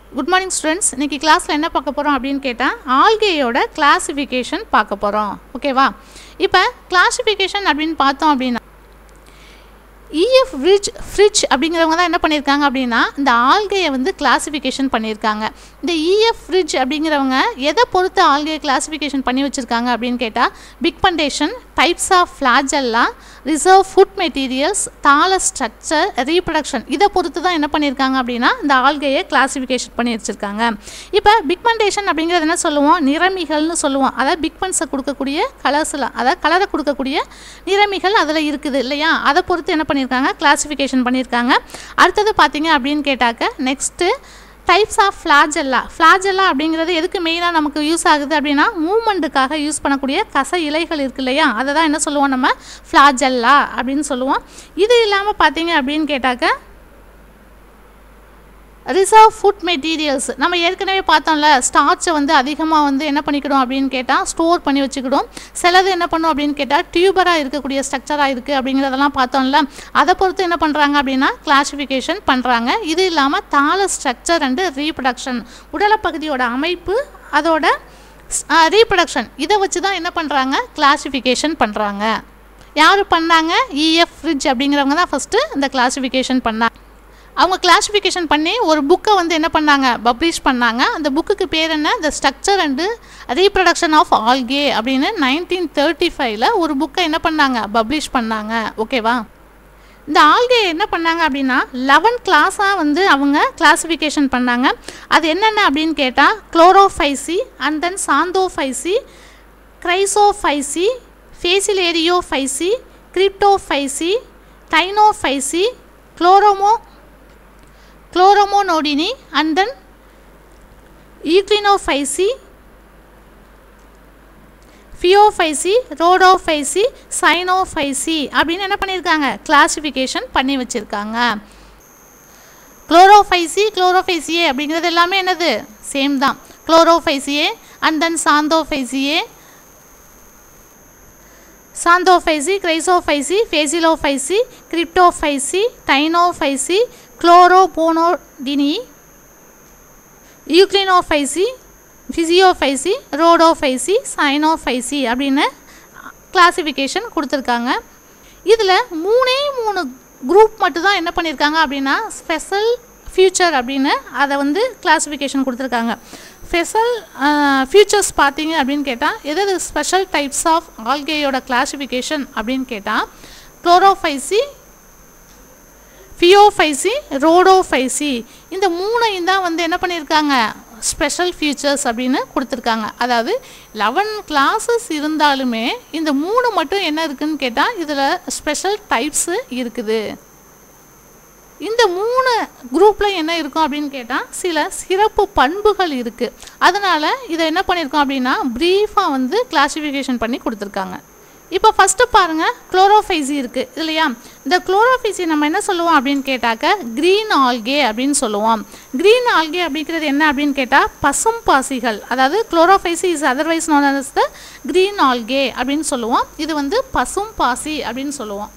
Good morning students இன்றைக்கி கிளாஸில் என்ன பார்க்க போகிறோம் அப்படின்னு கேட்டால் ஆல்கேயோட கிளாசிஃபிகேஷன் பார்க்க போகிறோம் ஓகேவா இப்போ கிளாசிஃபிகேஷன் அப்படின்னு பார்த்தோம் அப்படின்னா இஎஃப் ஃப்ரிட்ஜ் ஃப்ரிட்ஜ் அப்படிங்கிறவங்க தான் என்ன பண்ணியிருக்காங்க அப்படின்னா இந்த ஆல்கையை வந்து கிளாசிஃபிகேஷன் பண்ணியிருக்காங்க இந்த இஎஃப் ஃப்ரிட்ஜ் அப்படிங்கிறவங்க எதை பொறுத்து ஆல்கையை கிளாசிஃபிகேஷன் பண்ணி வச்சுருக்காங்க அப்படின்னு கேட்டால் pigmentation types of flagella reserve food materials thallus structure reproduction இதை பொறுத்து தான் என்ன பண்ணியிருக்காங்க அப்படின்னா இந்த ஆல்கையை கிளாசிஃபிகேஷன் பண்ணி வச்சுருக்காங்க இப்போ பிக்மெண்டேஷன் அப்படிங்கிறது என்ன சொல்லுவோம் நிறமிகள்னு சொல்லுவோம் அதாவது பிக்மெண்ட்ஸை கொடுக்கக்கூடிய கலர்ஸில் அதாவது கலரை கொடுக்கக்கூடிய நிறமிகள் அதில் இருக்குது இல்லையா அதை பொறுத்து என்ன பண்ணியிருக்காங்க கிளாசிஃபிகேஷன் பண்ணியிருக்காங்க அடுத்தது பார்த்தீங்க அப்படின்னு கேட்டாக்க next types of flagella flagella அப்படிங்கிறது எதுக்கு மெயினாக நமக்கு யூஸ் ஆகுது அப்படின்னா மூமெண்ட்டுக்காக யூஸ் பண்ணக்கூடிய கச இலைகள் இருக்கு இல்லையா அதை தான் என்ன சொல்லுவோம் நம்ம ஃப்ளாஜெல்லா அப்படின்னு சொல்லுவோம் இது இல்லாமல் பார்த்தீங்க அப்படின்னு கேட்டாக்க ரிசர்வ் ஃபுட் மெட்டீரியல்ஸ் நம்ம ஏற்கனவே பார்த்தோம்ல ஸ்டார்ச்சை வந்து அதிகமாக வந்து என்ன பண்ணிக்கிடும் அப்படின்னு கேட்டால் ஸ்டோர் பண்ணி வச்சுக்கிடும் சிலது என்ன பண்ணும் அப்படின்னு கேட்டால் டியூபராக இருக்கக்கூடிய ஸ்ட்ரக்சராக இருக்குது அப்படிங்கிறதெல்லாம் பார்த்தோம்ல அதை பொறுத்து என்ன பண்ணுறாங்க அப்படின்னா கிளாசிஃபிகேஷன் பண்ணுறாங்க இது இல்லாமல் தாள ஸ்ட்ரக்சர் அண்டு ரீப்ரடக்ஷன் உடலப்பகுதியோட அமைப்பு அதோட ரீப்ரடக்ஷன் இதை வச்சு தான் என்ன பண்ணுறாங்க கிளாசிஃபிகேஷன் பண்ணுறாங்க யார் பண்ணாங்க இஎஃப் ஃப்ரிட்ஜ் அப்படிங்கிறவங்க தான் ஃபஸ்ட்டு இந்த கிளாசிஃபிகேஷன் பண்ணாங்க அவங்க கிளாஸிஃபிகேஷன் பண்ணி ஒரு புக்கை வந்து என்ன பண்ணாங்க பப்ளிஷ் பண்ணாங்க அந்த புக்குக்கு பேர் என்ன the structure and reproduction of algae அப்படின்னு நைன்டீன் தேர்ட்டி ஃபைவ்ல ஒரு புக்கை என்ன பண்ணாங்க பப்ளிஷ் பண்ணாங்க ஓகேவா இந்த ஆல்கே என்ன பண்ணாங்க அப்படின்னா லெவன் கிளாஸாக வந்து அவங்க கிளாஸிஃபிகேஷன் பண்ணாங்க அது என்னென்ன அப்படின்னு கேட்டால் Chlorophyceae and then Xanthophyceae Chrysophyceae Bacillariophyceae Cryptophyceae Dinophyceae chloromo Chloromonadineae and then Euglenophyceae Phaeophyceae Rhodophyceae Cyanophyceae அப்படின்னு என்ன பண்ணியிருக்காங்க கிளாசிஃபிகேஷன் பண்ணி வச்சுருக்காங்க குளோரோஃபைசி குளோரோஃபைசியே அப்படிங்கிறது எல்லாமே என்னது சேம் தான் குளோரோஃபைசியே அண்ட் தென் சாந்தோஃபைசியே சாந்தோஃபைசி கிரைசோஃபைசி ஃபேசிலோஃபைசி கிரிப்டோஃபைசி டைனோஃபைசி குளோரோபோனோடினி யூக்ளினோஃபைசி ஃபிசியோஃபைசி ரோடோஃபைசி சைனோஃபைசி அப்படின்னு கிளாசிஃபிகேஷன் கொடுத்துருக்காங்க இதில் மூணே மூணு குரூப் மட்டும்தான் என்ன பண்ணியிருக்காங்க அப்படின்னா ஸ்பெஷல் ஃபியூச்சர் அப்படின்னு அதை வந்து கிளாசிஃபிகேஷன் கொடுத்துருக்காங்க ஸ்பெஷல் ஃபியூச்சர்ஸ் பார்த்தீங்க அப்படின்னு கேட்டால் எதாவது ஸ்பெஷல் டைப்ஸ் ஆஃப் ஆல்கேயோட கிளாசிஃபிகேஷன் அப்படின்னு கேட்டால் குளோரோஃபைசி ஃபியோஃபைசி ரோடோஃபைசி இந்த மூணையும் தான் வந்து என்ன பண்ணியிருக்காங்க ஸ்பெஷல் ஃபியூச்சர்ஸ் அப்படின்னு கொடுத்துருக்காங்க அதாவது லெவன் கிளாஸஸ் இருந்தாலுமே இந்த மூணு மட்டும் என்ன இருக்குதுன்னு கேட்டால் இதில் ஸ்பெஷல் டைப்ஸு இருக்குது இந்த மூணு குரூப்பில் என்ன இருக்கும் அப்படின்னு கேட்டால் சில சிறப்பு பண்புகள் இருக்குது அதனால் இதை என்ன பண்ணியிருக்கோம் அப்படின்னா ப்ரீஃபாக வந்து கிளாசிஃபிகேஷன் பண்ணி கொடுத்துருக்காங்க இப்போ ஃபஸ்ட்டு பாருங்கள் குளோரோஃபைசி இருக்குது இல்லையா இந்த குளோரோஃபைசி நம்ம என்ன சொல்லுவோம் அப்படின்னு கேட்டாக்க க்ரீன் ஆல்கே அப்படின்னு சொல்லுவோம் க்ரீன் ஆல்கே அப்படிங்கிறது என்ன அப்படின்னு கேட்டால் பசும் பாசிகள் அதாவது Chlorophyceae is otherwise known as the green algae அப்படின்னு சொல்லுவோம் இது வந்து பசும் பாசி அப்படின்னு சொல்லுவோம்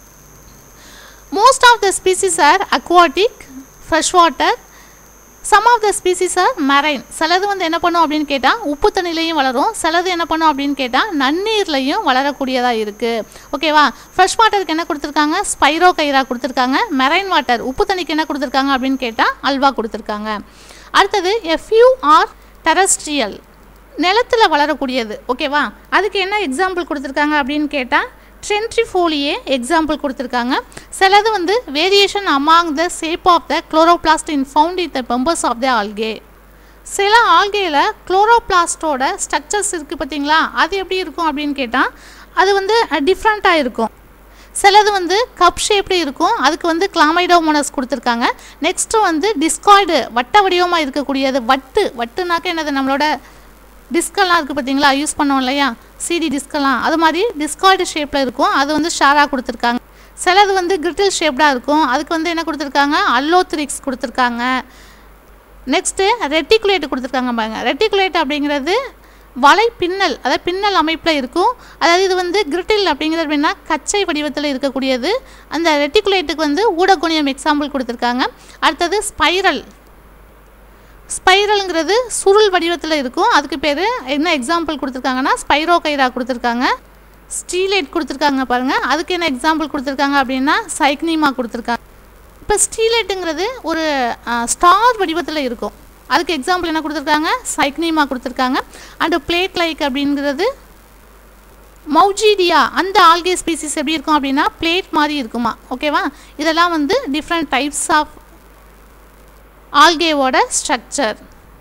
most of the species are aquatic fresh water some of the species are marine சிலது வந்து என்ன பண்ணும் அப்படின்னு கேட்டால் உப்பு தண்ணிலையும் வளரும் சிலது என்ன பண்ணும் அப்படின்னு கேட்டால் நன்னீர்லையும் வளரக்கூடியதாக இருக்குது ஓகேவா ஃப்ரெஷ் வாட்டருக்கு என்ன கொடுத்துருக்காங்க ஸ்பைரோ கைரா கொடுத்துருக்காங்க மெரைன் வாட்டர் உப்பு தண்ணிக்கு என்ன கொடுத்துருக்காங்க அப்படின்னு கேட்டால் அல்வா கொடுத்துருக்காங்க அடுத்தது எ ஃபியூ ஆர் டெரஸ்ட்ரியல் நிலத்தில் வளரக்கூடியது ஓகேவா அதுக்கு என்ன எக்ஸாம்பிள் கொடுத்துருக்காங்க அப்படின்னு கேட்டால் ட்ரென்ட்ரிஃபோலியே எக்ஸாம்பிள் கொடுத்துருக்காங்க சிலது வந்து variation among the shape of the chloroplast in found in the members of the algae சில ஆல்கேயில் குளோரோபிளாஸ்டோட ஸ்ட்ரக்சர்ஸ் இருக்குது பார்த்தீங்களா அது எப்படி இருக்கும் அப்படின்னு கேட்டால் அது வந்து டிஃப்ரெண்ட்டாக இருக்கும் சிலது வந்து கப் ஷேப்டு இருக்கும் அதுக்கு வந்து கிளாமைடோமோனஸ் கொடுத்துருக்காங்க நெக்ஸ்ட்டு வந்து டிஸ்காய்டு வட்ட வடிவமாக இருக்கக்கூடியது வட்டு வட்டுனாக்க என்னது நம்மளோட டிஸ்கெல்லாம் இருக்குது பார்த்தீங்களா யூஸ் பண்ணோம் இல்லையா சிடி டிஸ்கெல்லாம் அது மாதிரி டிஸ்காய்டு ஷேப்பில் இருக்கும் அது வந்து ஷாராக கொடுத்துருக்காங்க சிலது வந்து கிரிட்டில் ஷேப்டாக இருக்கும் அதுக்கு வந்து என்ன கொடுத்துருக்காங்க அல்லோத்ரிக்ஸ் கொடுத்துருக்காங்க நெக்ஸ்ட்டு ரெட்டிகுலேட் கொடுத்துருக்காங்க பாருங்க ரெட்டிகுலேட் அப்படிங்கிறது வலை பின்னல் அதாவது பின்னல் அமைப்பில் இருக்கும் அதாவது இது வந்து கிரிட்டில் அப்படிங்கிறது அப்படின்னா கச்சை வடிவத்தில் இருக்கக்கூடியது அந்த ரெட்டிகுலேட்டுக்கு வந்து ஊடகோணியம் எக்ஸாம்பிள் கொடுத்துருக்காங்க அடுத்தது ஸ்பைரல் ஸ்பைரலுங்கிறது சுருள் வடிவத்தில் இருக்கும் அதுக்கு பேர் என்ன எக்ஸாம்பிள் கொடுத்துருக்காங்கன்னா ஸ்பைரோகைரா கொடுத்துருக்காங்க ஸ்டீலைட் கொடுத்துருக்காங்க பாருங்கள் அதுக்கு என்ன எக்ஸாம்பிள் கொடுத்துருக்காங்க அப்படின்னா சைக்னிமா கொடுத்துருக்காங்க இப்போ ஸ்டீலைட்டுங்கிறது ஒரு ஸ்டார் வடிவத்தில் இருக்கும் அதுக்கு எக்ஸாம்பிள் என்ன கொடுத்துருக்காங்க சைக்னிமா கொடுத்துருக்காங்க அண்டு பிளேட் லைக் அப்படிங்கிறது மௌஜீடியா அந்த ஆல்கே ஸ்பீசிஸ் எப்படி இருக்கும் அப்படின்னா பிளேட் மாதிரி இருக்குமா ஓகேவா இதெல்லாம் வந்து டிஃப்ரெண்ட் டைப்ஸ் ஆஃப் ஆல்கேவோட ஸ்ட்ரக்சர்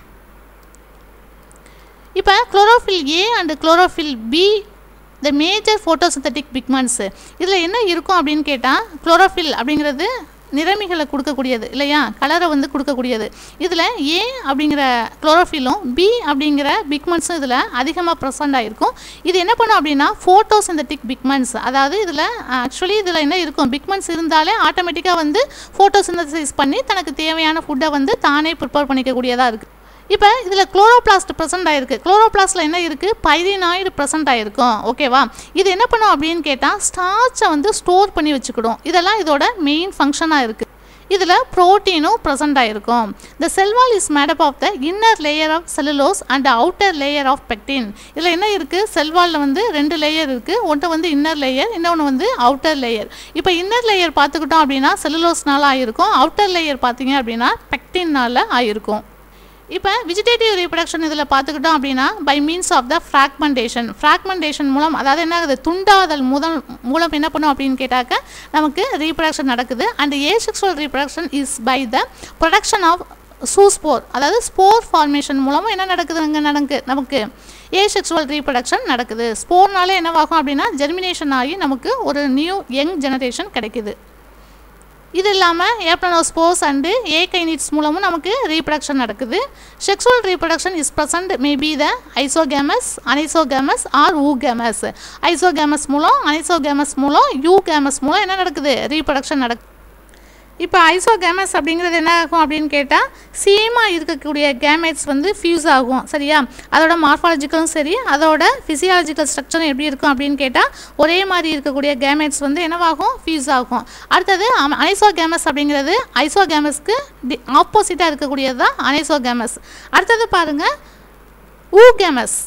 இப்போ chlorophyll a and chlorophyll b the major photosynthetic pigments இதில் என்ன இருக்கும் அப்படின்னு கேட்டால் குளோரோஃபில் அப்படிங்கிறது நிறமிகளை கொடுக்கக்கூடியது இல்லையா கலரை வந்து கொடுக்கக்கூடியது இதில் ஏ அப்படிங்கிற குளோரோஃபிலும் பி அப்படிங்கிற பிக்மெண்ட்ஸும் இதில் அதிகமாக ப்ரெசண்ட் ஆகிருக்கும் இது என்ன பண்ணும் அப்படின்னா ஃபோட்டோசிந்தட்டிக் பிக்மெண்ட்ஸ் அதாவது இதில் ஆக்சுவலி இதில் என்ன இருக்கும் பிக்மெண்ட்ஸ் இருந்தாலே ஆட்டோமேட்டிக்காக வந்து ஃபோட்டோசிந்தசைஸ் பண்ணி தனக்கு தேவையான ஃபுட்டை வந்து தானே ப்ரிப்பேர் பண்ணிக்கக்கூடியதாக இருக்குது இப்போ இதில் குளோரோபிளாஸ்ட் ப்ரெசென்ட் ஆகிருக்கு குளோரோபிளாஸ்டில் என்ன இருக்குது பைரினாய்டு ப்ரெசென்ட் ஆகிருக்கும் ஓகேவா இது என்ன பண்ணும் அப்படின்னு கேட்டால் ஸ்டார்ச்சை வந்து ஸ்டோர் பண்ணி வச்சுக்கிடும் இதெல்லாம் இதோட மெயின் ஃபங்க்ஷனாக இருக்குது இதில் ப்ரோட்டீனும் ப்ரெசென்ட் ஆகிருக்கும் the cell wall is made up of the inner layer of cellulose and outer layer of pectin இதில் என்ன இருக்குது செல்வாலில் வந்து ரெண்டு லேயர் இருக்குது ஒன்று வந்து இன்னர் லேயர் இன்னொன்று வந்து அவுட்டர் லேயர் இப்போ இன்னர் லேயர் பார்த்துக்கிட்டோம் அப்படின்னா செல்லுலோஸ்னால ஆகிருக்கும் அவுட்டர் லேயர் பார்த்தீங்க அப்படின்னா பெக்டின்னால ஆகிருக்கும் இப்போ விஜிடேட்டிவ் ரீப்ரடக்ஷன் இதில் பார்த்துக்கிட்டோம் அப்படின்னா by means of the fragmentation fragmentation மூலம் அதாவது என்ன ஆகுது துண்டாதல் முதல் மூலம் என்ன பண்ணும் அப்படின்னு கேட்டாக்க நமக்கு ரீப்ரடக்ஷன் நடக்குது and asexual reproduction is by the production of zoospore அதாவது ஸ்போர் ஃபார்மேஷன் மூலமாக என்ன நடக்குதுங்க நடக்கு நமக்கு ஏ செக்ஷுவல் ரீப்ரடக்ஷன் நடக்குது ஸ்போர்னாலே என்னவாகும் அப்படின்னா ஜெர்மினேஷன் ஆகி நமக்கு ஒரு நியூ யங் ஜெனரேஷன் கிடைக்குது இது இல்லாமல் ஏப்டனோஸ்போஸ் அண்டு ஏகைனிட்ஸ் மூலமும் நமக்கு ரீப்ரடக்ஷன் நடக்குது sexual reproduction is present maybe the isogamous anisogamous or oogamous isogamous மூலம் அனைசோகேமஸ் மூலம் யூகேமஸ் மூலம் என்ன நடக்குது ரீப்ரடக்ஷன் நடக்குது இப்போ ஐசோகேமஸ் அப்படிங்கிறது என்ன ஆகும் அப்படின்னு கேட்டால் சேமாக இருக்கக்கூடிய கேமேட்ஸ் வந்து ஃபியூஸ் ஆகும் சரியா அதோட மார்ஃபாலஜிக்கலும் சரி அதோட ஃபிசியாலஜிக்கல் ஸ்ட்ரக்சரும் எப்படி இருக்கும் அப்படின்னு கேட்டால் ஒரே மாதிரி இருக்கக்கூடிய கேமேட்ஸ் வந்து என்னவாகும் ஃபியூஸ் ஆகும் அடுத்தது அனைசோகேமஸ் அப்படிங்கிறது ஐசோகேமஸ்க்கு டி ஆப்போசிட்டாக இருக்கக்கூடியது தான் அனைசோகேமஸ் அடுத்தது பாருங்கள் ஊகேமஸ்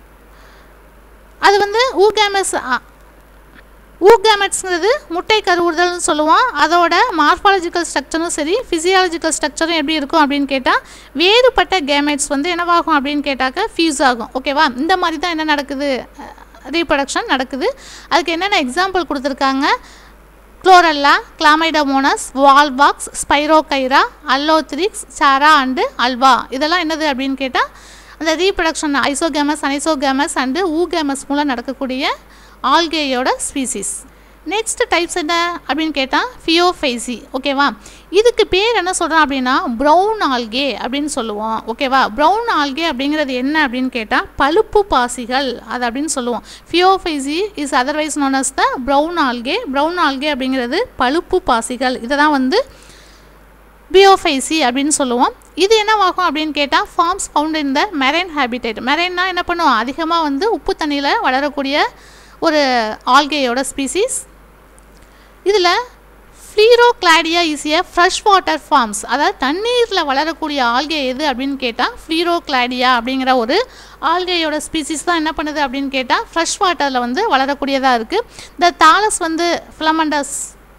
அது வந்து ஊகேமஸ் ஊகேமெட்ஸ்ங்கிறது முட்டை கருவுறுதல்னு சொல்லுவோம் அதோட மார்ஃபாலஜிக்கல் ஸ்ட்ரக்சரும் சரி ஃபிசியாலஜிக்கல் ஸ்ட்ரக்சரும் எப்படி இருக்கும் அப்படின்னு கேட்டால் வேறுபட்ட கேமெட்ஸ் வந்து என்னவாகும் அப்படின்னு கேட்டாக்க ஃபியூஸ் ஆகும் ஓகேவா இந்த மாதிரி தான் என்ன நடக்குது ரீப்ரொடக்ஷன் நடக்குது அதுக்கு என்னென்ன எக்ஸாம்பிள் கொடுத்துருக்காங்க Chlorella Chlamydomonas Volvox Spirogyra Ulothrix Chara and Ulva இதெல்லாம் என்னது அப்படின்னு கேட்டால் அந்த reproduction isogamous anisogamous and oogamous மூலம் நடக்கக்கூடிய ஆல்கேயோட ஸ்பீசிஸ் நெக்ஸ்ட் டைப்ஸ் என்ன அப்படின்னு கேட்டால் ஃபியோஃபைசி ஓகேவா இதுக்கு பேர் என்ன சொல்கிறோம் அப்படின்னா ப்ரௌன் ஆல்கே அப்படின்னு சொல்லுவோம் ஓகேவா ப்ரௌன் ஆல்கே அப்படிங்கிறது என்ன அப்படின்னு கேட்டால் பழுப்பு பாசிகள் அது அப்படின்னு சொல்லுவோம் Phaeophyceae is otherwise known as the brown algae brown algae அப்படிங்கிறது பழுப்பு பாசிகள் இதை தான் வந்து பியோஃபைசி அப்படின்னு சொல்லுவோம் இது என்னவாகும் அப்படின்னு கேட்டால் forms found in the marine habitat மெரைன்னா என்ன பண்ணுவோம் அதிகமாக வந்து உப்பு தண்ணியில் வளரக்கூடிய ஒரு ஆல்கேயோட ஸ்பீசிஸ் இதில் Pleurocladia is a fresh water forms அதாவது தண்ணீரில் வளரக்கூடிய ஆல்கே எது அப்படின்னு கேட்டால் ஃப்ளீரோக்ளாடியா அப்படிங்கிற ஒரு ஆல்கேயோட ஸ்பீசிஸ் தான் என்ன பண்ணுது அப்படின்னு கேட்டால் ஃப்ரெஷ் வாட்டரில் வந்து வளரக்கூடியதாக இருக்குது இந்த தாலஸ் வந்து ஃபிலமண்டஸ்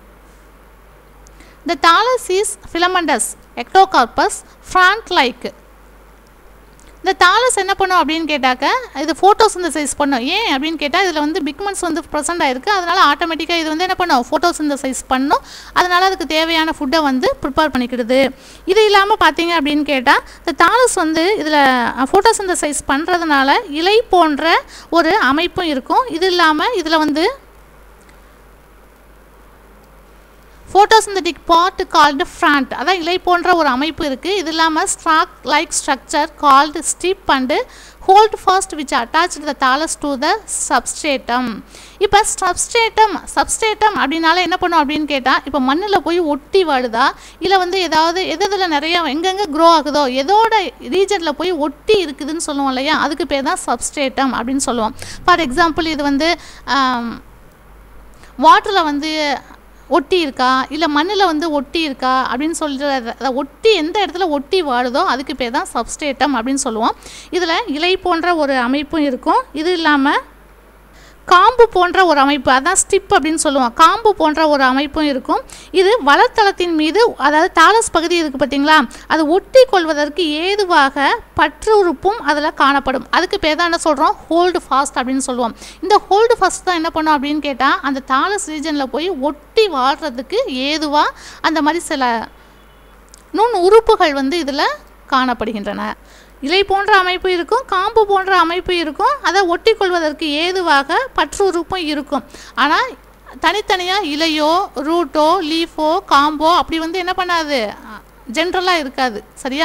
The thallus is filamentous, ectocarpus, front-like. இந்த தாலஸ் என்ன பண்ணும் அப்படின்னு கேட்டாக்க இது ஃபோட்டோசிந்தசைஸ் பண்ணும் ஏன் அப்படின்னு கேட்டால் இதில் வந்து பிக்மெண்ட்ஸ் வந்து ப்ரெசென்ட் ஆயிருக்கு அதனால் ஆட்டோமேட்டிக்காக இது வந்து என்ன பண்ணும் ஃபோட்டோசிந்தசைஸ் பண்ணும் அதனால் அதுக்கு தேவையான ஃபுட்டை வந்து ப்ரிப்பேர் பண்ணிக்கிடுது இது இல்லாமல் பார்த்தீங்க அப்படின்னு கேட்டால் இந்த தாலஸ் வந்து இதில் ஃபோட்டோசிந்தசைஸ் பண்ணுறதுனால இலை போன்ற ஒரு அமைப்பும் இருக்கும் இது இல்லாமல் இதில் வந்து ஃபோட்டோசிந்தட்டிக் பார்ட் கால்டு ஃப்ராண்ட் அதான் இலை போன்ற ஒரு அமைப்பு இருக்குது இது இல்லாமல் stalk like structure called stipe and holdfast which attach the thallus to the substratum இப்போ சப்ஸ்ட்ரேட்டம் சப்ஸ்ட்ரேட்டம் அப்படின்னால என்ன பண்ணும் அப்படின்னு கேட்டால் இப்போ மண்ணில் போய் ஒட்டி வாடுதா இல்லை வந்து ஏதாவது எது இதில் நிறைய எங்கெங்கே க்ரோ ஆகுதோ எதோட ரீஜனில் போய் ஒட்டி இருக்குதுன்னு சொல்லுவோம் இல்லையா அதுக்கு பேர் தான் சப்ஸ்ட்ரேட்டம் அப்படின்னு சொல்லுவோம் ஃபார் எக்ஸாம்பிள் இது வந்து வாட்டரில் வந்து ஒட்டி இருக்கா இல்லை மண்ணில் வந்து ஒட்டி இருக்கா அப்படின்னு சொல்கிற அதை ஒட்டி எந்த இடத்துல ஒட்டி வாழுதோ அதுக்கு பேர் தான் சப்ஸ்டேட்டம் அப்படின்னு சொல்லுவோம் இதில் இலை போன்ற ஒரு அமைப்பும் இருக்கும் இது இல்லாமல் காம்பு போன்ற ஒரு அமைப்பு அதான் ஸ்டிப் அப்படின்னு சொல்லுவோம் காம்பு போன்ற ஒரு அமைப்பும் இருக்கும் இது வளத்தளத்தின் மீது அதாவது தாலஸ் பகுதி இருக்குது பார்த்தீங்களா அது ஒட்டி கொள்வதற்கு ஏதுவாக பற்று உறுப்பும் அதில் காணப்படும் அதுக்கு பேர் தான் என்ன சொல்கிறோம் ஹோல்டு ஃபாஸ்ட் அப்படின்னு சொல்லுவோம் இந்த ஹோல்டு ஃபாஸ்ட் தான் என்ன பண்ணும் அப்படின்னு கேட்டால் அந்த தாலஸ் ரீஜனில் போய் ஒட்டி வாழ்கிறதுக்கு ஏதுவாக அந்த மாதிரி சில நுண் உறுப்புகள் வந்து இதில் காணப்படுகின்றன இலை போன்ற அமைப்பு இருக்கும் காம்பு போன்ற அமைப்பு இருக்கும் அதை ஒட்டி கொள்வதற்கு ஏதுவாக பற்று உறுப்பும் இருக்கும் ஆனால் தனித்தனியாக இலையோ ரூட்டோ லீஃபோ காம்போ அப்படி வந்து என்ன பண்ணாது ஜென்ரலாக இருக்காது சரியா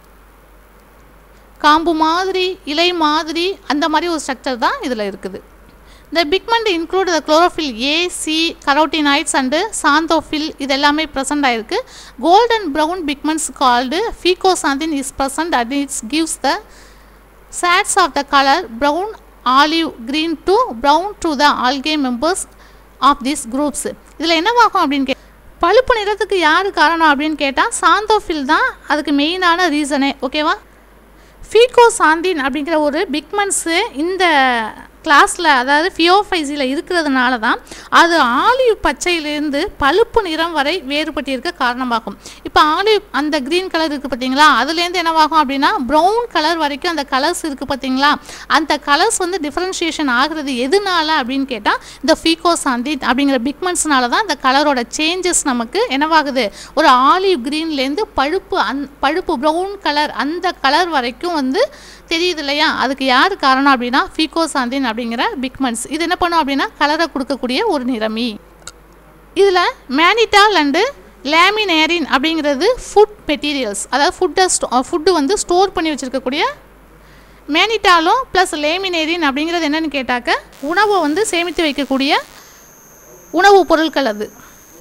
காம்பு மாதிரி இலை மாதிரி அந்த மாதிரி ஒரு ஸ்ட்ரக்சர் தான் இதில் இருக்குது இந்த pigment include the chlorophyll a c carotenoids and xanthophyll இது எல்லாமே ப்ரெசென்ட் ஆயிருக்கு golden brown pigments called fucoxanthin is present and it's gives the shades of the colour brown olive green to brown to the algae members of this groups இதில் என்னவாகும் அப்படின்னு K பழுப்பு நிறத்துக்கு யார் காரணம் அப்படின்னு கேட்டால் சாந்தோஃபில் தான் அதுக்கு மெயினான ரீசனே ஓகேவா ஃபீகோசாந்தின் அப்படிங்கிற ஒரு பிக்மெண்ட்ஸு இந்த கிளாஸில் அதாவது ஃபியோஃபைசியில் இருக்கிறதுனால தான் அது ஆலிவ் பச்சையிலேருந்து பழுப்பு நிறம் வரை வேறுபட்டு இருக்க காரணமாகும் இப்போ ஆலிவ் அந்த க்ரீன் கலர் இருக்குது பார்த்தீங்களா அதுலேருந்து என்னவாகும் அப்படின்னா ப்ரௌன் கலர் வரைக்கும் அந்த கலர்ஸ் இருக்குது பார்த்தீங்களா அந்த கலர்ஸ் வந்து டிஃப்ரென்ஷியேஷன் ஆகுறது எதனால அப்படின்னு கேட்டால் இந்த ஃபீகோசாந்தின் அப்படிங்கிற பிக்மெண்ட்ஸ்னால தான் அந்த கலரோட சேஞ்சஸ் நமக்கு என்னவாகுது ஒரு ஆலிவ் க்ரீன்லேருந்து பழுப்பு அந் பழுப்பு ப்ரௌன் கலர் அந்த கலர் வரைக்கும் வந்து தெரியுது இல்லையா அதுக்கு யார் காரணம் அப்படின்னா ஃபீகோசாந்தின் அப்படிங்கிற பிக்மெண்ட்ஸ் இது என்ன பண்ணும் அப்படின்னா கலரை கொடுக்கக்கூடிய ஒரு நிறமி இதில் மேனிட்டால் அண்டு லேமினேரின் அப்படிங்கிறது ஃபுட் மெட்டீரியல்ஸ் அதாவது ஃபுட்டை ஸ்டோ ஃபுட்டு வந்து ஸ்டோர் பண்ணி வச்சுருக்கக்கூடிய மேனிட்டாலும் ப்ளஸ் லேமினேரின் அப்படிங்கிறது என்னன்னு கேட்டாக்க உணவை வந்து சேமித்து வைக்கக்கூடிய உணவுப் பொருட்கள் அது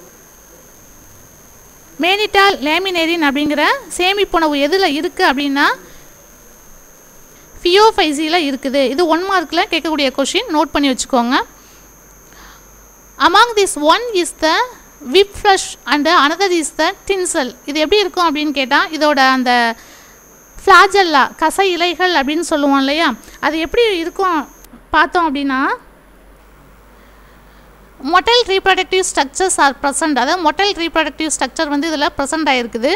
மேனிட்டால் லேமினேரின் அப்படிங்கிற சேமிப்புணவு எதில் இருக்குது அப்படின்னா ஃபியோஃபைசியில் இருக்குது இது ஒன் மார்க்கில் கேட்கக்கூடிய கொஷின் நோட் பண்ணி வச்சுக்கோங்க among this one is the whiplash and another is the tinsel இது எப்படி இருக்கும் அப்படின்னு கேட்டால் இதோட அந்த ஃப்ளாஜல்லா கசை இலைகள் அப்படின்னு சொல்லுவோம் இல்லையா அது எப்படி இருக்கும் பார்த்தோம் அப்படின்னா motile reproductive structures are present அதாவது மொட்டைல் ரீப்ரடக்டிவ் ஸ்ட்ரக்சர் வந்து இதில் ப்ரெசன்ட் ஆகிருக்குது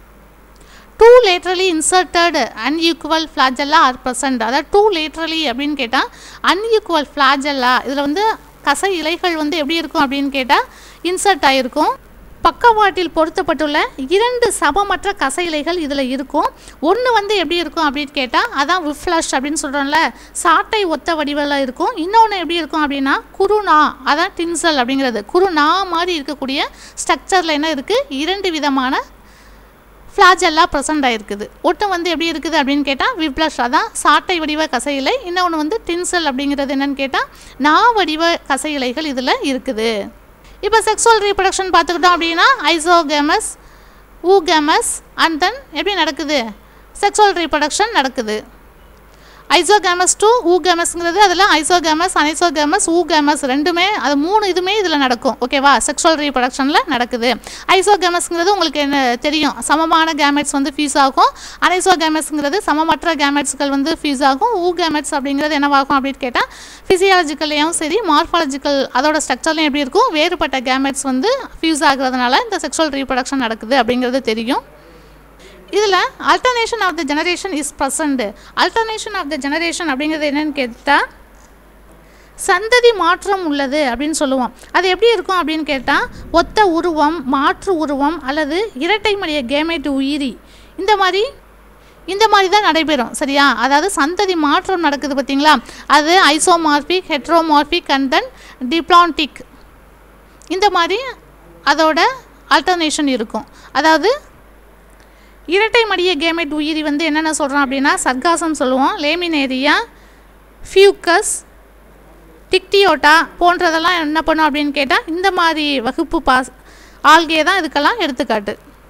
two laterally inserted unequal flagella are present அதாவது டூ லேட்ரலி அப்படின்னு கேட்டால் அன்ஈக்குவல் ஃப்ளாஜல்லா இதில் வந்து கசை இலைகள் வந்து எப்படி இருக்கும் அப்படின்னு கேட்டால் இன்சர்ட் ஆகிருக்கும் பக்கவாட்டில் பொருத்தப்பட்டுள்ள இரண்டு சமமற்ற கசை இலைகள் இதில் இருக்கும் ஒன்று வந்து எப்படி இருக்கும் அப்படின்னு கேட்டால் அதான் விஃப்ளஷ் அப்படின்னு சொல்கிறோம்ல சாட்டை ஒத்த வடிவில் இருக்கும் இன்னொன்று எப்படி இருக்கும் அப்படின்னா குருநா அதான் டின்சல் அப்படிங்கிறது குருநா மாதிரி இருக்கக்கூடிய ஸ்ட்ரக்சரில் என்ன இருக்குது இரண்டு விதமான ஃப்ளாஜெல்லாம் ப்ரெசண்ட் ஆகிருக்குது ஒட்டு வந்து எப்படி இருக்குது அப்படின்னு கேட்டால் விப்ளஷ் அதான் சாட்டை வடிவ கசையிலை இன்னொன்று வந்து டின்சல் அப்படிங்கிறது என்னன்னு கேட்டால் நா வடிவ கசையிலைகள் இதில் இருக்குது இப்போ செக்ஸுவல் ரீப்ரொடக்ஷன் பார்த்துக்கிட்டோம் அப்படின்னா ஐசோகேமஸ் ஊகேமஸ் அண்ட் தென் எப்படி நடக்குது செக்ஸுவல் ரீப்ரொடக்ஷன் நடக்குது ஐசோகேமஸ் டு ஊகேமஸ்ங்கிறது அதில் ஐசோகேமஸ் அனைசோகேமஸ் ஊகேமஸ் ரெண்டுமே அது மூணு இதுமே இதில் நடக்கும் ஓகேவா செக்ஷுவல் ரீப்ரொடக்ஷனில் நடக்குது ஐசோகேமஸ்ங்கிறது உங்களுக்கு என்ன தெரியும் சமமான கேமெட்ஸ் வந்து ஃபீஸ் ஆகும் அனைசோகேமஸ்ங்கிறது சமமற்ற கேமெட்ஸ்கள் வந்து ஃபீஸ் ஆகும் ஊகேமெட்ஸ் அப்படிங்கிறது என்னவாகும் அப்படின்னு கேட்டால் ஃபிசியாலஜிக்கல்லையும் சரி மார்ஃபாலஜிக்கல் அதோட ஸ்ட்ரக்சர்லையும் எப்படி இருக்கும் வேறுபட்ட கேமெட்ஸ் வந்து ஃபியூஸ் ஆகுறதுனால இந்த செக்ஷுவல் ரீப்ரொடக்ஷன் நடக்குது அப்படிங்கிறது தெரியும் இதில் alternation of the generation is present alternation of the generation அப்படிங்கிறது என்னன்னு கேட்டால் சந்ததி மாற்றம் உள்ளது அப்படின்னு சொல்லுவோம் அது எப்படி இருக்கும் அப்படின்னு கேட்டால் ஒத்த உருவம் மாற்று உருவம் அல்லது இரட்டை மடிய கேமெட் உயிரி இந்த மாதிரி இந்த மாதிரி தான் நடைபெறும் சரியா அதாவது சந்ததி மாற்றம் நடக்குது பார்த்தீங்களா அது isomorphic heteromorphic and then diplontic இந்த மாதிரி அதோட அல்டர்னேஷன் இருக்கும் அதாவது இரட்டை மடிய கேமெட் உயிரி வந்து என்னென்ன சொல்கிறோம் அப்படின்னா சர்க்காசம் சொல்லுவோம் லேமினேரியா ஃபியூக்கஸ் டிக்டியோட்டா போன்றதெல்லாம் என்ன பண்ணும் அப்படின்னு கேட்டால் இந்த மாதிரி வகுப்பு பாஸ் ஆல்கே தான் இதுக்கெல்லாம் எடுத்துக்காட்டு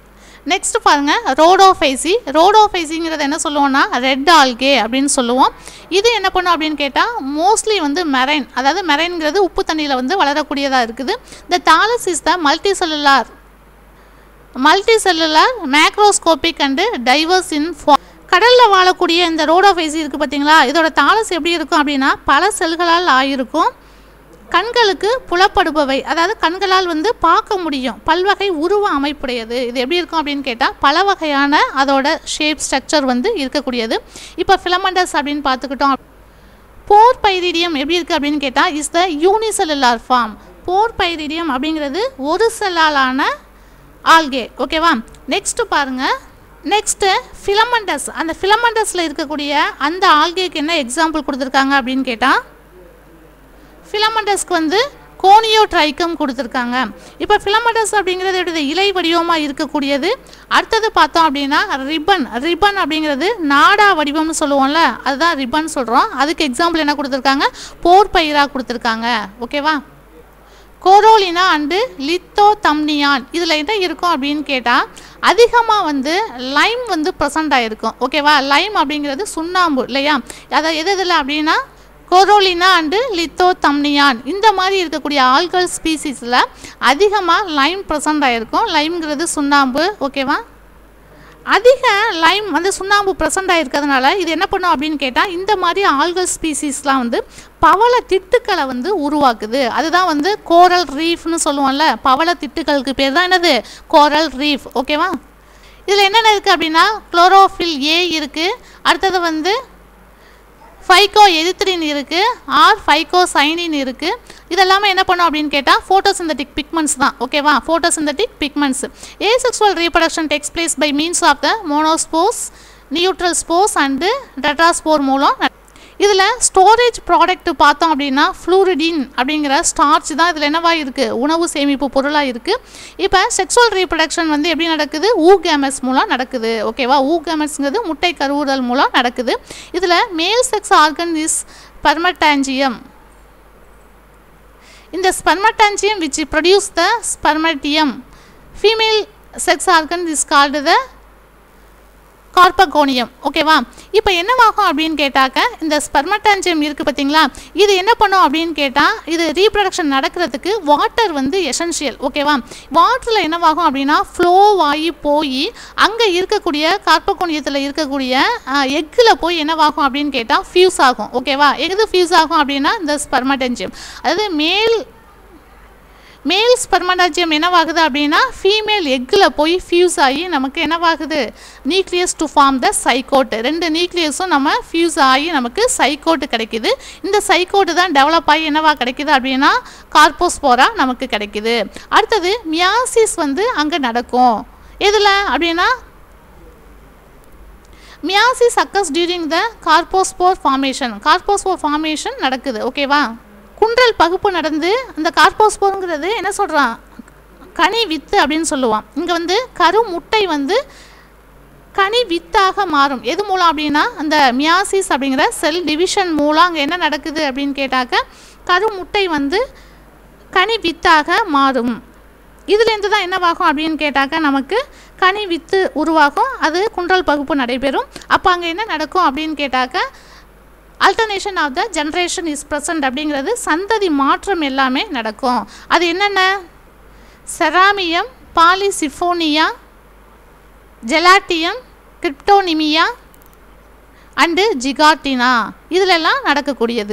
நெக்ஸ்ட் பாருங்க ரோடோஃபைசி ரோடோஃபைசிங்கிறது என்ன சொல்லுவோம்னா ரெட் ஆல்கே அப்படின்னு சொல்லுவோம் இது என்ன பண்ணும் அப்படின்னு கேட்டால் மோஸ்ட்லி வந்து மெரைன் அதாவது மெரைன்ங்கிறது உப்பு தண்ணியில் வந்து வளரக்கூடியதாக இருக்குது இந்த thallus is the multi cellular multi cellular macroscopic and diverse in கடலில் வாழக்கூடிய இந்த ரோடோஃபைசி இருக்குது பார்த்தீங்களா இதோட தாலஸ் எப்படி இருக்கும் அப்படின்னா பல செல்களால் ஆயிருக்கும் கண்களுக்கு புலப்படுபவை அதாவது கண்களால் வந்து பார்க்க முடியும் பல்வகை உருவ அமைப்புடையது இது எப்படி இருக்கும் அப்படின்னு கேட்டால் பல வகையான அதோட ஷேப் ஸ்ட்ரக்சர் வந்து இருக்கக்கூடியது இப்போ ஃபிலமெண்டஸ் அப்படின்னு பார்த்துக்கிட்டோம் போர் பைரிடியம் எப்படி இருக்குது அப்படின்னு கேட்டால் is the unicellular form Porphyridium அப்படிங்கிறது ஒரு செல்லாலான ஆல்கே ஓகேவா நெக்ஸ்ட்டு பாருங்கள் நெக்ஸ்ட்டு ஃபிலமெண்டஸ் அந்த ஃபிலமெண்டஸில் இருக்கக்கூடிய அந்த ஆல்கேக்கு என்ன எக்ஸாம்பிள் கொடுத்துருக்காங்க அப்படின்னு கேட்டால் ஃபிலமெண்டஸ்க்கு வந்து கோனியோ ட்ரைக்கம் கொடுத்துருக்காங்க இப்போ ஃபிலமெண்டஸ் அப்படிங்கிறது எப்படி இலை வடிவமாக இருக்கக்கூடியது அடுத்தது பார்த்தோம் அப்படின்னா ரிப்பன் ரிப்பன் அப்படிங்கிறது நாடா வடிவம்னு சொல்லுவோம்ல அதுதான் ரிப்பன் சொல்கிறோம் அதுக்கு எக்ஸாம்பிள் என்ன கொடுத்துருக்காங்க போர் பயிராக கொடுத்துருக்காங்க ஓகேவா கோரோலினா அண்டு லித்தோ தம்னியான் இதில் என்ன இருக்கும் அப்படின்னு கேட்டால் அதிகமாக வந்து லைம் வந்து ப்ரெசண்ட் ஆகிருக்கும் ஓகேவா லைம் அப்படிங்கிறது சுண்ணாம்பு இல்லையா அதை எது இதில் அப்படின்னா கொரோலினா அண்டு லித்தோ தம்னியான் இந்த மாதிரி இருக்கக்கூடிய ஆல்கல் ஸ்பீசிஸில் அதிகமாக லைம் ப்ரெசண்ட் ஆகிருக்கும் லைம்ங்கிறது சுண்ணாம்பு ஓகேவா அதிக லைம் வந்து சுண்ணாம்பு ப்ரெசண்ட் ஆகிருக்கிறதுனால இது என்ன பண்ணும் அப்படின்னு கேட்டால் இந்த மாதிரி ஆல்கல் ஸ்பீசிஸ்லாம் வந்து பவள திட்டுக்களை வந்து உருவாக்குது அதுதான் வந்து கோரல் ரீஃப்னு சொல்லுவோம்ல பவள திட்டுக்களுக்கு பேர் தான் என்னது கோரல் ரீஃப் ஓகேவா இதில் என்னென்ன இருக்குது அப்படின்னா குளோரோஃபில் ஏ இருக்குது அடுத்தது வந்து ஃபைகோ எதித்ரின் இருக்குது ஆர் ஃபைகோ சைனின் இருக்குது இதெல்லாமே என்ன பண்ணும் அப்படின்னு கேட்டால் ஃபோட்டோசிந்தட்டிக் பிக்மெண்ட்ஸ் தான் ஓகேவா photosynthetic pigments asexual reproduction takes place by means of the monospores neutral spores and tetraspore மூலம் இதில் ஸ்டோரேஜ் ப்ராடக்ட் பார்த்தோம் அப்படின்னா ஃப்ளூரிடின் அப்படிங்கிற ஸ்டார்ச் தான் இதில் என்னவா இருக்குது உணவு சேமிப்பு பொருளாக இருக்குது இப்போ செக்ஸுவல் ரீப்ரடக்ஷன் வந்து எப்படி நடக்குது ஊ கேமஸ் மூலம் நடக்குது ஓகேவா ஊ கேமஸ்ங்கிறது முட்டை கருவுதல் மூலம் நடக்குது இதில் மேல் செக்ஸ் ஆர்கன் இஸ் பர்மட்டாஞ்சியம் இந்த spermatangium which produce the spermatium female sex organ is called the carpogonium ஓகேவா இப்போ என்னவாகும் அப்படின்னு கேட்டாக்க இந்த ஸ்பர்மட்டாஞ்சியம் இருக்குது பார்த்தீங்களா இது என்ன பண்ணும் அப்படின்னு கேட்டால் இது ரீப்ரடக்ஷன் நடக்கிறதுக்கு வாட்டர் வந்து எசென்ஷியல் ஓகேவா வாட்டரில் என்னவாகும் அப்படின்னா ஃப்ளோ ஆகி போய் அங்கே இருக்கக்கூடிய கார்பகோனியத்தில் இருக்கக்கூடிய எக்கில் போய் என்னவாகும் அப்படின்னு கேட்டால் ஃபியூஸ் ஆகும் ஓகேவா எது ஃபியூஸ் ஆகும் அப்படின்னா இந்த ஸ்பர்மட்டஞ்சியம் அதாவது மேல் மேல் ஸ்பெர்மடாஜியம் என்னவாகுது அப்படின்னா ஃபீமேல் எக்கில் போய் ஃபியூஸ் ஆகி நமக்கு என்னவாகுது nucleus to form the zygote ரெண்டு நியூக்ளியஸும் நம்ம ஃபியூஸ் ஆகி நமக்கு சைக்கோட்டு கிடைக்குது இந்த சைக்கோட்டு தான் டெவலப் ஆகி என்னவா கிடைக்குது அப்படின்னா கார்போஸ்போரா நமக்கு கிடைக்குது அடுத்தது மியாசிஸ் வந்து அங்கே நடக்கும் எதில் அப்படின்னா meiosis occurs during the carpospore formation carpospore formation நடக்குது ஓகேவா குன்றல் பகுப்பு நடந்து அந்த கார்போஸ்போருங்கிறது என்ன சொல்கிறான் கனி வித்து அப்படின்னு சொல்லுவான் இங்கே வந்து கரு முட்டை வந்து கனி வித்தாக மாறும் எது மூலம் அப்படின்னா அந்த மியாசிஸ் அப்படிங்கிற செல் டிவிஷன் மூலம் அங்கே என்ன நடக்குது அப்படின்னு கேட்டாக்க கரு முட்டை வந்து கனி வித்தாக மாறும் இதுலேருந்து தான் என்னவாகும் அப்படின்னு கேட்டாக்க நமக்கு கனி வித்து உருவாகும் அது குன்றல் பகுப்பு நடைபெறும் அப்போ அங்கே என்ன நடக்கும் அப்படின்னு கேட்டாக்க alternation of the generation is present அப்படிங்கிறது சந்ததி மாற்றம் எல்லாமே நடக்கும் அது என்னென்ன செராமியம் பாலிசிஃபோனியா ஜெலாட்டியம் கிரிப்டோனிமியா அண்டு ஜிகாட்டினா இதிலெல்லாம் நடக்கக்கூடியது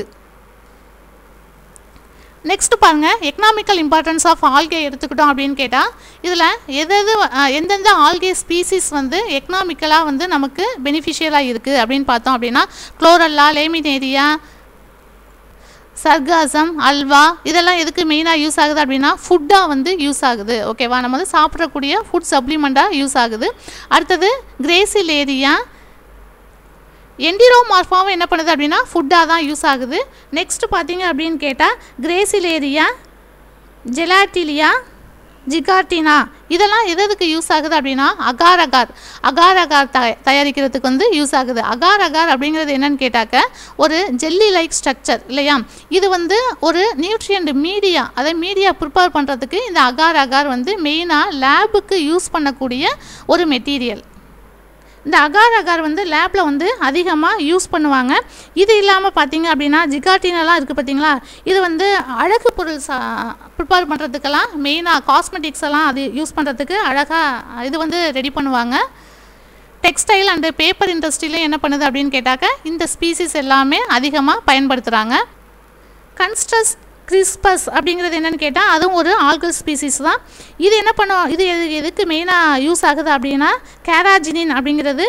நெக்ஸ்ட் பாருங்க எக்கனாமிக்கல் இம்பார்ட்டன்ஸ் ஆஃப் ஆல்கே எடுத்துக்கிட்டோம் அப்படின்னு கேட்டால் இதில் எது எது அஹ், எந்தெந்த ஆல்கே ஸ்பீசிஸ் வந்து எக்கனாமிக்கலாக வந்து நமக்கு பெனிஃபிஷியலாக இருக்குது அப்படின்னு பார்த்தோம் அப்படின்னா குளோரல்லா லேமினேரியா சர்காசம் அல்வா இதெல்லாம் எதுக்கு மெயினாக யூஸ் ஆகுது அப்படின்னா ஃபுட்டாக வந்து யூஸ் ஆகுது ஓகேவா நம்ம வந்து சாப்பிடக்கூடிய ஃபுட் சப்ளிமெண்ட்டாக யூஸ் ஆகுது அடுத்தது கிரேசிலேரியா என்டிரோமார்ஃபாவும் என்ன பண்ணுது அப்படின்னா ஃபுட்டாக தான் யூஸ் ஆகுது நெக்ஸ்ட் பார்த்தீங்க அப்படின்னு கேட்டால் கிரேசிலேரியா ஜெலாட்டிலியா ஜிகார்டினா இதெல்லாம் எது எதுக்கு யூஸ் ஆகுது அப்படின்னா அகார் அகார் அகார் அகார் த தயாரிக்கிறதுக்கு வந்து யூஸ் ஆகுது அகார் அகார் அப்படிங்கிறது என்னன்னு கேட்டாக்க ஒரு ஜெல்லி லைக் ஸ்ட்ரக்சர் இல்லையா இது வந்து ஒரு நியூட்ரியன்ட் மீடியா அதை மீடியா ப்ரிப்பேர் பண்ணுறதுக்கு இந்த அகார் அகார் வந்து மெயினாக லேபுக்கு யூஸ் பண்ணக்கூடிய ஒரு மெட்டீரியல் இந்த அகார் அகார் வந்து லேபில் வந்து அதிகமாக யூஸ் பண்ணுவாங்க இது இல்லாமல் பார்த்தீங்க அப்படின்னா ஜிகாட்டினெல்லாம் இருக்குது பார்த்தீங்களா இது வந்து அழகு பொருள் சா ப்ரிப்பேர் பண்ணுறதுக்கெல்லாம் மெயினாக காஸ்மெட்டிக்ஸ் எல்லாம் அது யூஸ் பண்ணுறதுக்கு அழகாக இது வந்து ரெடி பண்ணுவாங்க டெக்ஸ்டைல் அண்டு பேப்பர் இண்டஸ்ட்ரியில என்ன பண்ணுது அப்படின்னு கேட்டாக்க இந்த ஸ்பீசிஸ் எல்லாமே அதிகமாக பயன்படுத்துகிறாங்க கன்ஸ்டஸ் கிறிஸ்பஸ் அப்படிங்கிறது என்னன்னு கேட்டால் அதுவும் ஒரு ஆல்கல் ஸ்பீசிஸ் தான் இது என்ன பண்ணும் இது எது எதுக்கு மெயினாக யூஸ் ஆகுது அப்படின்னா கேராஜினின் அப்படிங்கிறது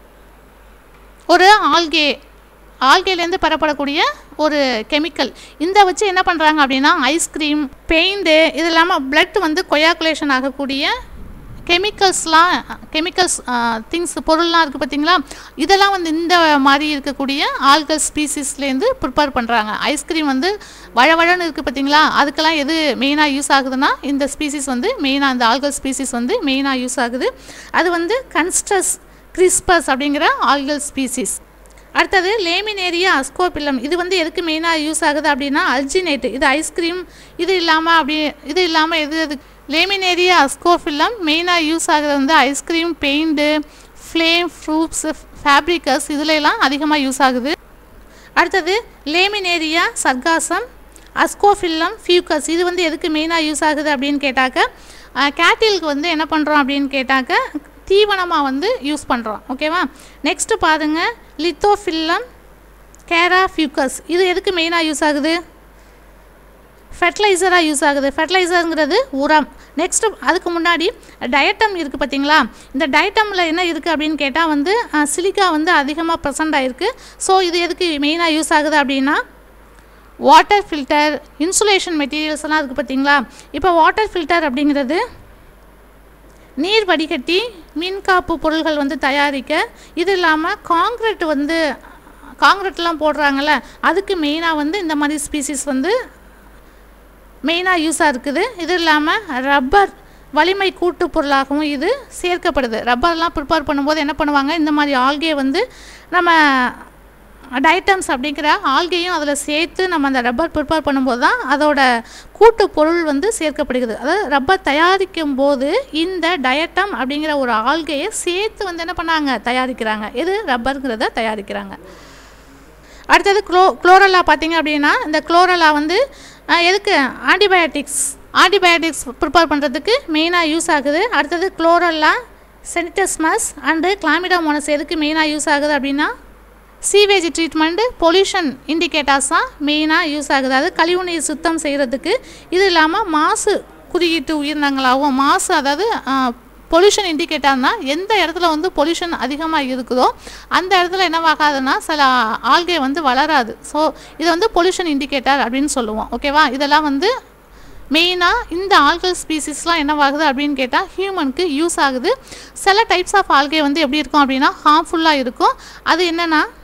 ஒரு ஆல்கே ஆல்கேலேருந்து பெறப்படக்கூடிய ஒரு கெமிக்கல் இந்த வச்சு என்ன பண்ணுறாங்க அப்படின்னா ஐஸ்கிரீம் பெயிண்ட்டு இது இல்லாமல் பிளட் வந்து கொயாக்குலேஷன் ஆகக்கூடிய கெமிக்கல்ஸ்லாம் கெமிக்கல்ஸ் திங்ஸ் பொருள்லாம் இருக்குது பார்த்தீங்களா இதெல்லாம் வந்து இந்த மாதிரி இருக்கக்கூடிய ஆல்கல் ஸ்பீசிஸ்லேருந்து ப்ரிப்பேர் பண்ணுறாங்க ஐஸ்கிரீம் வந்து வழவழன்னு இருக்குது பார்த்தீங்களா அதுக்கெல்லாம் எது மெயினாக யூஸ் ஆகுதுன்னா இந்த ஸ்பீசிஸ் வந்து மெயினாக இந்த ஆல்கல் ஸ்பீசிஸ் வந்து மெயினாக யூஸ் ஆகுது அது வந்து கன்ஸ்டஸ் கிறிஸ்பஸ் அப்படிங்கிற ஆல்கல் ஸ்பீசிஸ் அடுத்தது லேமினேரியா அஸ்கோபில்லம் இது வந்து எதுக்கு மெயினாக யூஸ் ஆகுது அப்படின்னா அல்ஜினேட் இது ஐஸ்கிரீம் இது இல்லாமல் அப்படி இது இல்லாமல் எது எது லேமினேரியா அஸ்கோஃபில்லம் மெயினாக யூஸ் ஆகுறது வந்து ice cream paint flame fruits fabrics இதுல எல்லாம் அதிகமாக யூஸ் ஆகுது அடுத்தது லேமினேரியா சர்காசம் அஸ்கோஃபில்லம் ஃபியூக்கஸ் இது வந்து எதுக்கு மெயினாக யூஸ் ஆகுது அப்படின்னு கேட்டாக்க கேட்டிலுக்கு வந்து என்ன பண்ணுறோம் அப்படின்னு கேட்டாக்க தீவனமாக வந்து யூஸ் பண்ணுறோம் ஓகேவா நெக்ஸ்ட்டு பாருங்க லித்தோஃபில்லம் கேரா ஃபியூக்கஸ் இது எதுக்கு மெயினாக யூஸ் ஆகுது ஃபெர்டிலைசராக யூஸ் ஆகுது ஃபெர்டிலைசருங்கிறது உரம் நெக்ஸ்ட்டு அதுக்கு முன்னாடி டயட்டம் இருக்குது பார்த்தீங்களா இந்த டயட்டமில் என்ன இருக்குது அப்படின்னு கேட்டால் வந்து சிலிக்கா வந்து அதிகமாக ப்ரெசண்ட் ஆகிருக்கு ஸோ இது எதுக்கு மெயினாக யூஸ் ஆகுது அப்படின்னா வாட்டர் ஃபில்டர் இன்சுலேஷன் மெட்டீரியல்ஸ் எல்லாம் இருக்குது பார்த்தீங்களா இப்போ வாட்டர் ஃபில்டர் அப்படிங்கிறது நீர் வடிகட்டி மின்காப்பு பொருள்கள் வந்து தயாரிக்க இது இல்லாமல் காங்க்ரீட் வந்து காங்க்ரீட்லாம் போடுறாங்கல்ல அதுக்கு மெயினாக வந்து இந்த மாதிரி ஸ்பீசிஸ் வந்து மெயினாக யூஸாக இருக்குது இது இல்லாமல் ரப்பர் வலிமை கூட்டு பொருளாகவும் இது சேர்க்கப்படுது ரப்பர்லாம் ப்ரிப்பேர் பண்ணும்போது என்ன பண்ணுவாங்க இந்த மாதிரி ஆல்கே வந்து நம்ம டைட்டம்ஸ் அப்படிங்கிற ஆல்கையும் அதில் சேர்த்து நம்ம அந்த ரப்பர் ப்ரிப்பேர் பண்ணும்போது தான் அதோட கூட்டு பொருள் வந்து சேர்க்கப்படுகிறது அதாவது ரப்பர் தயாரிக்கும் போது இந்த டயட்டம் அப்படிங்கிற ஒரு ஆல்கையை சேர்த்து வந்து என்ன பண்ணாங்க தயாரிக்கிறாங்க எது ரப்பருங்கிறத தயாரிக்கிறாங்க அடுத்தது குளோ குளோரலா பார்த்தீங்க அப்படின்னா இந்த குளோரலா வந்து அஹ், எதுக்கு ஆன்டிபயோட்டிக்ஸ் ஆன்டிபயோட்டிக்ஸ் ப்ரிப்பேர் பண்ணுறதுக்கு மெயினாக யூஸ் ஆகுது அடுத்தது குளோரல்லா செனிட்டஸ்மஸ் அண்டு கிளாமிடோமோனஸ் எதுக்கு மெயினாக யூஸ் ஆகுது அப்படின்னா சீவேஜ் ட்ரீட்மெண்ட்டு பொல்யூஷன் இண்டிகேட்டர்ஸ் தான் மெயினாக யூஸ் ஆகுது அது கழிவுநீர் சுத்தம் செய்கிறதுக்கு இது இல்லாமல் மாசு குறியீட்டு உயிரினங்களாகவும் மாசு அதாவது பொல்யூஷன் இண்டிகேட்டர்னா எந்த இடத்துல வந்து பொல்யூஷன் அதிகமாக இருக்குதோ அந்த இடத்துல என்னவாகாதுன்னா சில ஆல்கே வந்து வளராது ஸோ இது வந்து பொல்யூஷன் இண்டிகேட்டர் அப்படின்னு சொல்லுவோம் ஓகேவா இதெல்லாம் வந்து மெயினாக இந்த ஆல்கல் ஸ்பீசிஸ்லாம் என்னவாகுது அப்படின்னு கேட்டால் ஹியூமனுக்கு யூஸ் ஆகுது சில டைப்ஸ் ஆஃப் ஆல்கே வந்து எப்படி இருக்கும் அப்படின்னா ஹார்ம்ஃபுல்லாக இருக்கும் அது என்னென்னா